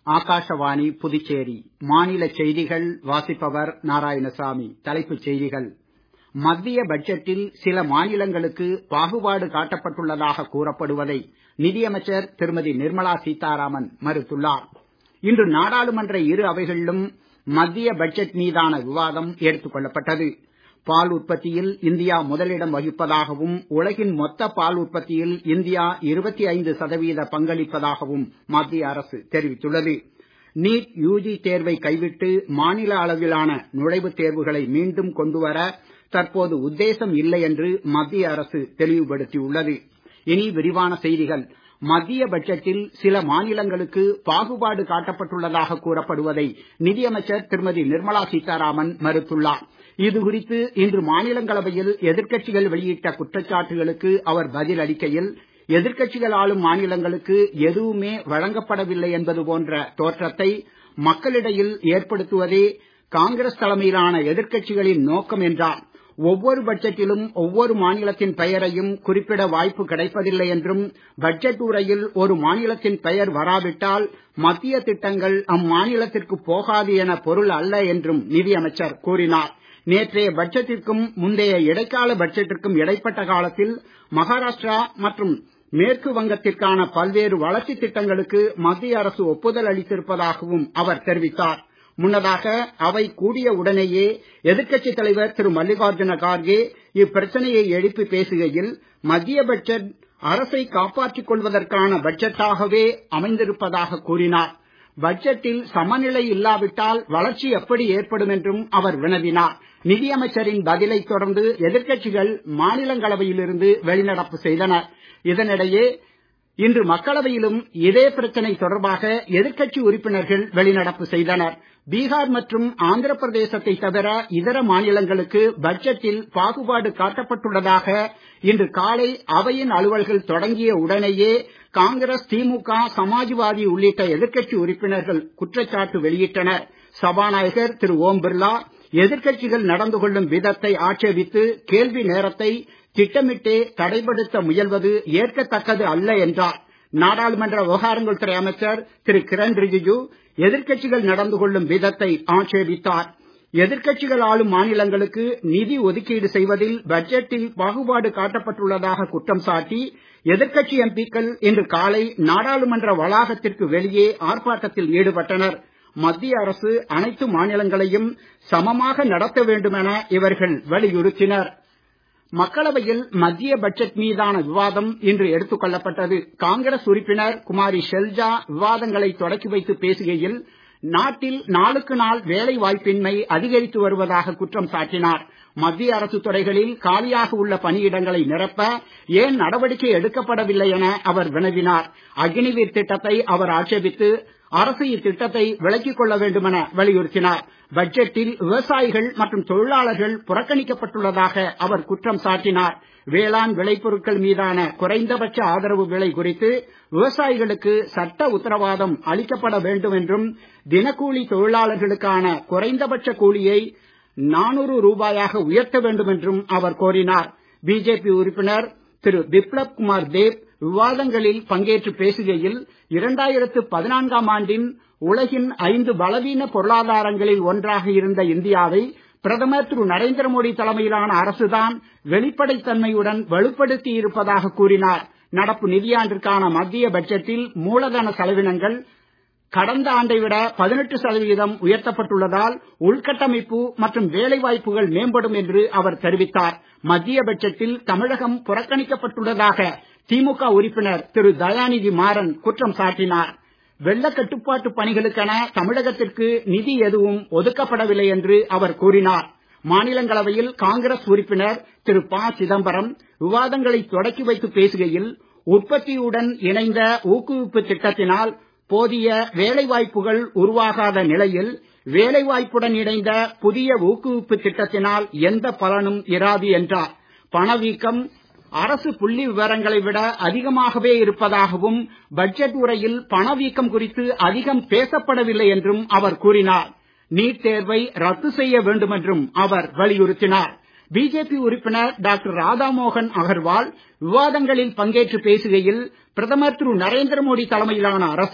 ஆகாஷவாணி புதுச்சேரி மாநில செய்திகள் வாசிப்பவர் நாராயணசாமி தலைப்புச் செய்திகள் மத்திய பட்ஜெட்டில் சில மாநிலங்களுக்கு பாகுபாடு காட்டப்பட்டுள்ளதாக கூறப்படுவதை நிதியமைச்சர் திருமதி நிர்மலா சீதாராமன் மறுத்துள்ளார் இன்று நாடாளுமன்ற இரு அவைகளிலும் மத்திய பட்ஜெட் மீதான விவாதம் எடுத்துக் கொள்ளப்பட்டது பால் உற்பத்தியில் இந்தியா முதலிடம் வகிப்பதாகவும் உலகின் மொத்த பால் உற்பத்தியில் இந்தியா 25 சதவீத பங்களிப்பதாகவும் மத்திய அரசு தெரிவித்துள்ளது நீட் யூஜி தேர்வை கைவிட்டு மாநில அளவிலான நுழைவுத் தேர்வுகளை மீண்டும் கொண்டுவர தற்போது உத்தேசம் இல்லை என்று மத்திய அரசு தெளிவுபடுத்தியுள்ளது இனி விரிவான செய்திகள் மத்திய பட்ஜெட்டில் சில மாநிலங்களுக்கு பாகுபாடு காட்டப்பட்டுள்ளதாக கூறப்படுவதை நிதியமைச்சர் திருமதி நிர்மலா சீதாராமன் மறுத்துள்ளார் இது குறித்து இன்று மாநிலங்களவையில் எதிர்க்கட்சிகள் வெளியிட்ட குற்றச்சாட்டுகளுக்கு அவர் பதில் அளிக்கையில் எதிர்க்கட்சிகள் ஆளும் மாநிலங்களுக்கு எதுவுமே வழங்கப்படவில்லை என்பது போன்ற தோற்றத்தை மக்களிடையில் ஏற்படுத்துவதே காங்கிரஸ் தலைமையிலான எதிர்க்கட்சிகளின் நோக்கம் என்றார் ஒவ்வொரு பட்ஜெட்டிலும் ஒவ்வொரு மாநிலத்தின் பெயரையும் குறிப்பிட வாய்ப்பு கிடைப்பதில்லை என்றும் பட்ஜெட் உரையில் ஒரு மாநிலத்தின் பெயர் வராவிட்டால் மத்திய திட்டங்கள் அம்மாநிலத்திற்கு போகாது என பொருள் அல்ல என்றும் நிதியமைச்சர் கூறினார் நேற்றைய பட்ஜெட்டிற்கும் முந்தைய இடைக்கால பட்ஜெட்டிற்கும் இடைப்பட்ட காலத்தில் மகாராஷ்டிரா மற்றும் மேற்கு வங்கத்திற்கான பல்வேறு வளர்ச்சி திட்டங்களுக்கு மத்திய அரசு ஒப்புதல் அளித்திருப்பதாகவும் அவர் தெரிவித்தார் முன்னதாக அவை கூடிய உடனேயே எதிர்க்கட்சித் தலைவர் திரு மல்லிகார்ஜுன கார்கே இப்பிரச்சனையை எழுப்பி பேசுகையில் மத்திய பட்ஜெட் அரசை காப்பாற்றிக் கொள்வதற்கான பட்ஜெட்டாகவே அமைந்திருப்பதாக கூறினார் பட்ஜெட்டில் சமநிலை இல்லாவிட்டால் வளர்ச்சி எப்படி ஏற்படும் என்றும் அவர் வினவினார் நிதியமைச்சரின் பதிலைத் தொடர்ந்து எதிர்க்கட்சிகள் மாநிலங்களவையிலிருந்து வெளிநடப்பு செய்தனர் இதனிடையே இன்று மக்களவையிலும் இதே பிரச்சனை தொடர்பாக எதிர்க்கட்சி உறுப்பினர்கள் வெளிநடப்பு செய்தனர் பீகார் மற்றும் ஆந்திர பிரதேசத்தை தவிர இதர மாநிலங்களுக்கு பட்ஜெட்டில் பாகுபாடு காட்டப்பட்டுள்ளதாக இன்று காலை அவையின் அலுவல்கள் தொடங்கிய உடனேயே காங்கிரஸ் திமுக சமாஜ்வாதி உள்ளிட்ட எதிர்க்கட்சி உறுப்பினர்கள் குற்றச்சாட்டு வெளியிட்டனர் சபாநாயகர் திரு ஓம் பிர்லா எதிர்க்கட்சிகள் நடந்து கொள்ளும் விதத்தை ஆட்சேபித்து கேள்வி நேரத்தை திட்டமிட்டே தடைப்படுத்த முயல்வது ஏற்கத்தக்கது அல்ல என்றார் நாடாளுமன்ற விவகாரங்கள் துறை அமைச்சர் திரு கிரண் ரிஜிஜு எதிர்க்கட்சிகள் நடந்து கொள்ளும் விதத்தை ஆட்சேபித்தார் எதிர்க்கட்சிகள் ஆளும் மாநிலங்களுக்கு நிதி ஒதுக்கீடு செய்வதில் பட்ஜெட்டில் பாகுபாடு காட்டப்பட்டுள்ளதாக குற்றம் சாட்டி எதிர்க்கட்சி எம்பிக்கள் இன்று காலை நாடாளுமன்ற வளாகத்திற்கு வெளியே ஆர்ப்பாட்டத்தில் ஈடுபட்டனர் மத்திய அரசு அனைத்து மாநிலங்களையும் சமமாக நடத்த வேண்டுமென இவர்கள் வலியுறுத்தினர் மக்களவையில் மத்திய பட்ஜெட் மீதான விவாதம் இன்று எடுத்துக் கொள்ளப்பட்டது காங்கிரஸ் உறுப்பினர் குமாரி ஷெல்ஜா விவாதங்களை தொடக்கி வைத்து பேசுகையில் நாட்டில் நாளுக்கு நாள் வேலை வாய்ப்பின்மை அதிகரித்து வருவதாக குற்றம் சாட்டினார் மத்திய அரசு துறைகளில் காலியாக உள்ள பணியிடங்களை நிரப்ப ஏன் நடவடிக்கை எடுக்கப்படவில்லை என அவர் வினவினார் அக்னிவீர் திட்டத்தை அவர் ஆட்சேபித்து அரசு இத்திட்டத்தை விலக்கிக் கொள்ள வேண்டுமென வலியுறுத்தினார் பட்ஜெட்டில் விவசாயிகள் மற்றும் தொழிலாளர்கள் புறக்கணிக்கப்பட்டுள்ளதாக அவர் குற்றம் சாட்டினார் வேளாண் விளைபொருட்கள் மீதான குறைந்தபட்ச ஆதரவு விலை குறித்து விவசாயிகளுக்கு சட்ட உத்தரவாதம் அளிக்கப்பட வேண்டும் என்றும் தினக்கூலி தொழிலாளர்களுக்கான குறைந்தபட்ச கூலியை நானூறு ரூபாயாக உயர்த்த வேண்டும் என்றும் அவர் கோரினார் பிஜேபி உறுப்பினர் திரு பிப்ளப் குமார் தேவ் விவாதங்களில் பங்கேற்று பேசுகையில் இரண்டாயிரத்து பதினான்காம் ஆண்டின் உலகின் ஐந்து பலவீன பொருளாதாரங்களில் ஒன்றாக இருந்த இந்தியாவை பிரதமர் திரு நரேந்திர மோடி தலைமையிலான அரசுதான் வெளிப்படைத்தன்மையுடன் வலுப்படுத்தி இருப்பதாக கூறினார் நடப்பு நிதியாண்டிற்கான மத்திய பட்ஜெட்டில் மூலதன செலவினங்கள் கடந்த ஆண்டை விட பதினெட்டு சதவிகிதம் உயர்த்தப்பட்டுள்ளதால் உள்கட்டமைப்பு மற்றும் வேலைவாய்ப்புகள் மேம்படும் என்று அவர் தெரிவித்தார் மத்திய பட்ஜெட்டில் தமிழகம் புறக்கணிக்கப்பட்டுள்ளதாக திமுக உறுப்பினர் திரு தயாநிதி மாறன் குற்றம் சாட்டினார் வெள்ள கட்டுப்பாட்டு பணிகளுக்கென தமிழகத்திற்கு நிதி எதுவும் ஒதுக்கப்படவில்லை என்று அவர் கூறினார் மாநிலங்களவையில் காங்கிரஸ் உறுப்பினர் திரு ப சிதம்பரம் விவாதங்களை தொடக்கி வைத்து பேசுகையில் உற்பத்தியுடன் இணைந்த ஊக்குவிப்பு திட்டத்தினால் போதிய வேலைவாய்ப்புகள் உருவாகாத நிலையில் வேலைவாய்ப்புடன் இணைந்த புதிய ஊக்குவிப்பு திட்டத்தினால் எந்த பலனும் இராது என்றார் பணவீக்கம் அரசு புள்ளி விவரங்களை விட அதிகமாகவே இருப்பதாகவும் பட்ஜெட் உரையில் பணவீக்கம் குறித்து அதிகம் பேசப்படவில்லை என்றும் அவர் கூறினார் நீட் தேர்வை ரத்து செய்ய வேண்டும் என்றும் அவர் வலியுறுத்தினார் பிஜேபி உறுப்பினர் டாக்டர் ராதாமோகன் அகர்வால் விவாதங்களில் பங்கேற்று பேசுகையில் பிரதமர் திரு நரேந்திர மோடி தலைமையிலான அரசு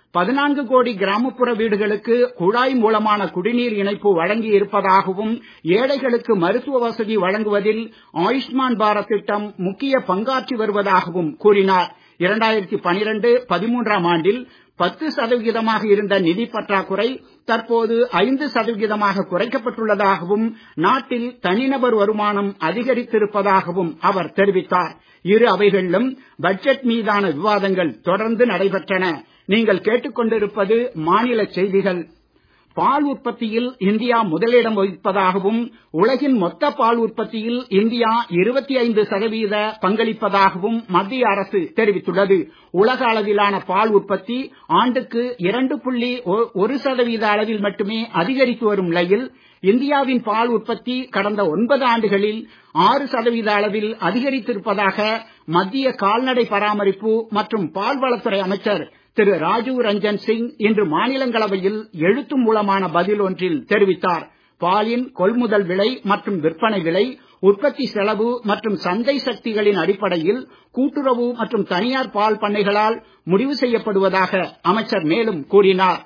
பதினான்கு கோடி கிராமப்புற வீடுகளுக்கு குழாய் மூலமான குடிநீர் இணைப்பு வழங்கி இருப்பதாகவும் ஏழைகளுக்கு மருத்துவ வசதி வழங்குவதில் ஆயுஷ்மான் பாரத் திட்டம் முக்கிய பங்காற்றி வருவதாகவும் கூறினார் இரண்டாயிரத்தி பனிரெண்டு பதிமூன்றாம் ஆண்டில் பத்து சதவிகிதமாக இருந்த நிதி பற்றாக்குறை தற்போது ஐந்து சதவிகிதமாக குறைக்கப்பட்டுள்ளதாகவும் நாட்டில் தனிநபர் வருமானம் அதிகரித்திருப்பதாகவும் அவர் தெரிவித்தார் இரு அவைகளிலும் பட்ஜெட் மீதான விவாதங்கள் தொடர்ந்து நடைபெற்றன நீங்கள் கேட்டுக்கொண்டிருப்பது மாநில செய்திகள் பால் உற்பத்தியில் இந்தியா முதலிடம் வகிப்பதாகவும் உலகின் மொத்த பால் உற்பத்தியில் இந்தியா இருபத்தி ஐந்து சதவீத பங்களிப்பதாகவும் மத்திய அரசு தெரிவித்துள்ளது உலக அளவிலான பால் உற்பத்தி ஆண்டுக்கு இரண்டு புள்ளி ஒரு சதவீத அளவில் மட்டுமே அதிகரித்து வரும் நிலையில் இந்தியாவின் பால் உற்பத்தி கடந்த ஒன்பது ஆண்டுகளில் ஆறு சதவீத அளவில் அதிகரித்திருப்பதாக மத்திய கால்நடை பராமரிப்பு மற்றும் பால்வளத்துறை அமைச்சர் திரு ராஜீவ் ரஞ்சன் சிங் இன்று மாநிலங்களவையில் எழுத்து மூலமான பதில் ஒன்றில் தெரிவித்தார் பாலின் கொள்முதல் விலை மற்றும் விற்பனை விலை உற்பத்தி செலவு மற்றும் சந்தை சக்திகளின் அடிப்படையில் கூட்டுறவு மற்றும் தனியார் பால் பண்ணைகளால் முடிவு செய்யப்படுவதாக அமைச்சர் மேலும் கூறினார்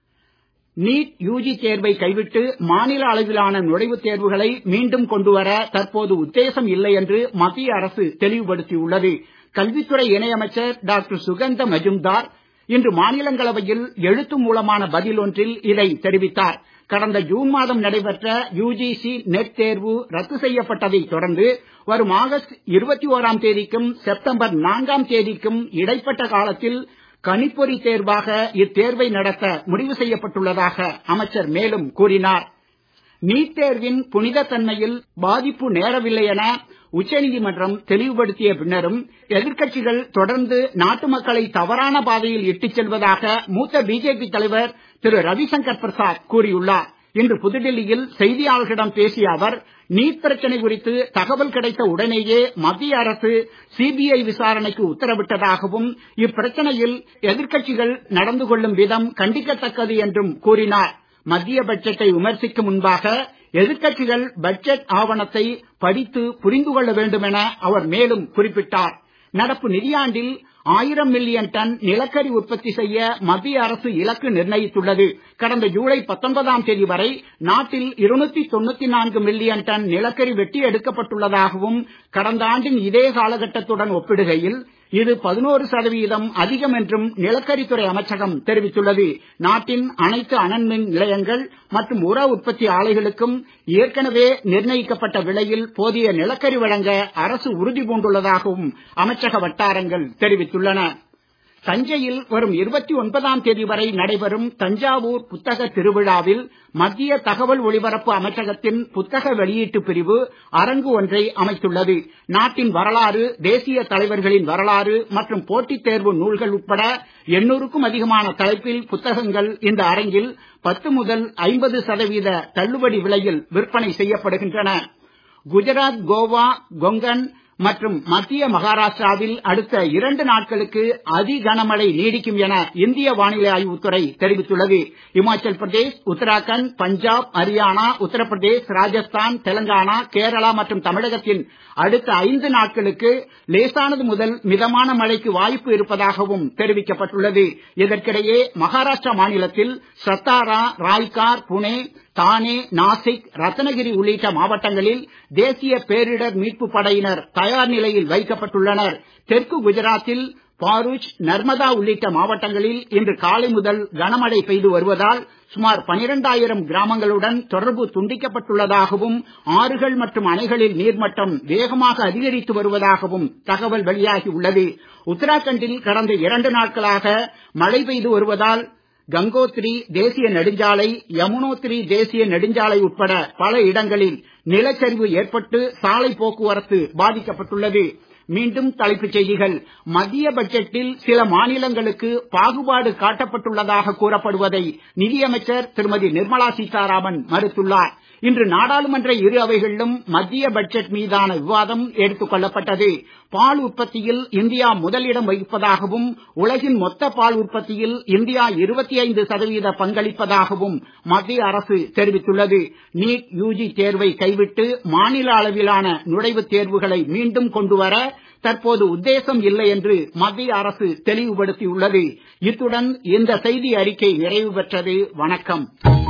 நீட் யூஜி தேர்வை கைவிட்டு மாநில அளவிலான நுழைவுத் தேர்வுகளை மீண்டும் கொண்டுவர தற்போது உத்தேசம் இல்லை என்று மத்திய அரசு தெளிவுபடுத்தியுள்ளது கல்வித்துறை இணையமைச்சர் டாக்டர் சுகந்த மஜும்தார் இன்று மாநிலங்களவையில் எழுத்து மூலமான பதில் ஒன்றில் இதை தெரிவித்தார் கடந்த ஜூன் மாதம் நடைபெற்ற யுஜிசி நெட் தேர்வு ரத்து செய்யப்பட்டதை தொடர்ந்து வரும் ஆகஸ்ட் இருபத்தி ஓராம் தேதிக்கும் செப்டம்பர் நான்காம் தேதிக்கும் இடைப்பட்ட காலத்தில் கணிப்பொறி தேர்வாக இத்தேர்வை நடத்த முடிவு செய்யப்பட்டுள்ளதாக அமைச்சர் மேலும் கூறினார் நீட் தேர்வின் புனித தன்மையில் பாதிப்பு நேரவில்லை என உச்சநீதிமன்றம் தெளிவுபடுத்திய பின்னரும் எதிர்க்கட்சிகள் தொடர்ந்து நாட்டு மக்களை தவறான பாதையில் இட்டுச் செல்வதாக மூத்த பிஜேபி தலைவர் திரு ரவிசங்கர் பிரசாத் கூறியுள்ளார் இன்று புதுடெல்லியில் செய்தியாளர்களிடம் பேசிய அவர் நீட் பிரச்சனை குறித்து தகவல் கிடைத்த உடனேயே மத்திய அரசு சிபிஐ விசாரணைக்கு உத்தரவிட்டதாகவும் இப்பிரச்சனையில் எதிர்க்கட்சிகள் நடந்து கொள்ளும் விதம் கண்டிக்கத்தக்கது என்றும் கூறினார் மத்திய பட்ஜெட்டை விமர்சிக்கும் முன்பாக எதிர்க்கட்சிகள் பட்ஜெட் ஆவணத்தை படித்து புரிந்து கொள்ள வேண்டும் என அவர் மேலும் குறிப்பிட்டார் நடப்பு நிதியாண்டில் ஆயிரம் மில்லியன் டன் நிலக்கரி உற்பத்தி செய்ய மத்திய அரசு இலக்கு நிர்ணயித்துள்ளது கடந்த ஜூலை பத்தொன்பதாம் தேதி வரை நாட்டில் இருநூத்தி தொண்ணூத்தி நான்கு மில்லியன் டன் நிலக்கரி வெட்டி எடுக்கப்பட்டுள்ளதாகவும் கடந்த ஆண்டின் இதே காலகட்டத்துடன் ஒப்பிடுகையில் இது பதினோரு சதவீதம் அதிகம் என்றும் நிலக்கரித்துறை அமைச்சகம் தெரிவித்துள்ளது நாட்டின் அனைத்து அனல்மின் நிலையங்கள் மற்றும் உர உற்பத்தி ஆலைகளுக்கும் ஏற்கனவே நிர்ணயிக்கப்பட்ட விலையில் போதிய நிலக்கரி வழங்க அரசு உறுதி பூண்டுள்ளதாகவும் அமைச்சக வட்டாரங்கள் தெரிவித்துள்ளன தஞ்சையில் வரும் இருபத்தி ஒன்பதாம் தேதி வரை நடைபெறும் தஞ்சாவூர் புத்தக திருவிழாவில் மத்திய தகவல் ஒலிபரப்பு அமைச்சகத்தின் புத்தக வெளியீட்டு பிரிவு அரங்கு ஒன்றை அமைத்துள்ளது நாட்டின் வரலாறு தேசிய தலைவர்களின் வரலாறு மற்றும் போட்டித் தேர்வு நூல்கள் உட்பட எண்ணூறுக்கும் அதிகமான தலைப்பில் புத்தகங்கள் இந்த அரங்கில் பத்து முதல் ஐம்பது சதவீத தள்ளுபடி விலையில் விற்பனை செய்யப்படுகின்றன குஜராத் கோவா கொங்கன் மற்றும் மத்திய மகாராஷ்டிராவில் அடுத்த இரண்டு நாட்களுக்கு அதி கனமழை நீடிக்கும் என இந்திய வானிலை ஆய்வுத்துறை தெரிவித்துள்ளது இமாச்சல் பிரதேஷ் உத்தராகண்ட் பஞ்சாப் ஹரியானா உத்தரப்பிரதேஷ் ராஜஸ்தான் தெலங்கானா கேரளா மற்றும் தமிழகத்தின் அடுத்த ஐந்து நாட்களுக்கு லேசானது முதல் மிதமான மழைக்கு வாய்ப்பு இருப்பதாகவும் தெரிவிக்கப்பட்டுள்ளது இதற்கிடையே மகாராஷ்டிரா மாநிலத்தில் சத்தாரா ராய்கார் புனே தானே நாசிக் ரத்னகிரி உள்ளிட்ட மாவட்டங்களில் தேசிய பேரிடர் மீட்பு படையினர் தயார் நிலையில் வைக்கப்பட்டுள்ளனர் தெற்கு குஜராத்தில் பாரூச் நர்மதா உள்ளிட்ட மாவட்டங்களில் இன்று காலை முதல் கனமழை பெய்து வருவதால் சுமார் பனிரெண்டாயிரம் கிராமங்களுடன் தொடர்பு துண்டிக்கப்பட்டுள்ளதாகவும் ஆறுகள் மற்றும் அணைகளில் நீர்மட்டம் வேகமாக அதிகரித்து வருவதாகவும் தகவல் வெளியாகி உள்ளது உத்தராகண்டில் கடந்த இரண்டு நாட்களாக மழை பெய்து வருவதால் கங்கோத்ரி தேசிய நெடுஞ்சாலை யமுனோத்ரி தேசிய நெடுஞ்சாலை உட்பட பல இடங்களில் நிலச்சரிவு ஏற்பட்டு சாலை போக்குவரத்து பாதிக்கப்பட்டுள்ளது மீண்டும் தலைப்புச் செய்திகள் மத்திய பட்ஜெட்டில் சில மாநிலங்களுக்கு பாகுபாடு காட்டப்பட்டுள்ளதாக கூறப்படுவதை நிதியமைச்சர் திருமதி நிர்மலா சீதாராமன் மறுத்துள்ளார் இன்று நாடாளுமன்ற இரு அவைகளிலும் மத்திய பட்ஜெட் மீதான விவாதம் எடுத்துக் கொள்ளப்பட்டது பால் உற்பத்தியில் இந்தியா முதலிடம் வகிப்பதாகவும் உலகின் மொத்த பால் உற்பத்தியில் இந்தியா இருபத்தி ஐந்து சதவீத பங்களிப்பதாகவும் மத்திய அரசு தெரிவித்துள்ளது நீட் யூஜி தேர்வை கைவிட்டு மாநில அளவிலான நுழைவுத் தேர்வுகளை மீண்டும் கொண்டுவர தற்போது உத்தேசம் இல்லை என்று மத்திய அரசு தெளிவுபடுத்தியுள்ளது இத்துடன் இந்த செய்தி அறிக்கை நிறைவு பெற்றது வணக்கம்